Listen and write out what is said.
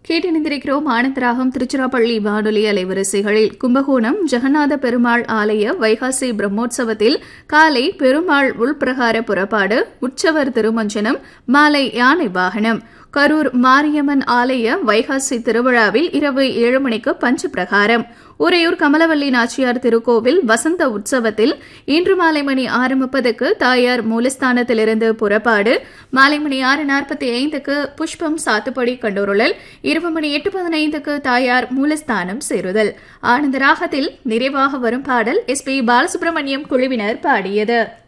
கேட்டிணைந்திருக்கிறோம் ஆனந்தராகம் திருச்சிராப்பள்ளி வானொலி அலைவரிசைகளில் கும்பகோணம் ஜெகநாத பெருமாள் ஆலய வைகாசி பிரம்மோற்சவத்தில் காலை பெருமாள் உள்பிரகார புறப்பாடு உற்சவர் திருமஞ்சனம் மாலை யானை வாகனம் கரூர் மாரியம்மன் ஆலய வைகாசி திருவிழாவில் இரவு ஏழு மணிக்கு பஞ்ச பிரகாரம் உறையூர் கமலவல்லி நாச்சியார் திருக்கோவில் வசந்த உற்சவத்தில் இன்று மாலை மணி ஆறு முப்பதுக்கு தாயார் மூலஸ்தானத்திலிருந்து புறப்பாடு மாலை மணி ஆறு நாற்பத்தி ஐந்துக்கு புஷ்பம் சாத்துப்படி கண்டுருளல் இரவு மணி எட்டு பதினைந்துக்கு தாயார் மூலஸ்தானம் சேருதல் ஆனந்த ராகத்தில் நிறைவாக வரும் பாடல் எஸ் பி பாலசுப்ரமணியம் குழுவினர் பாடியது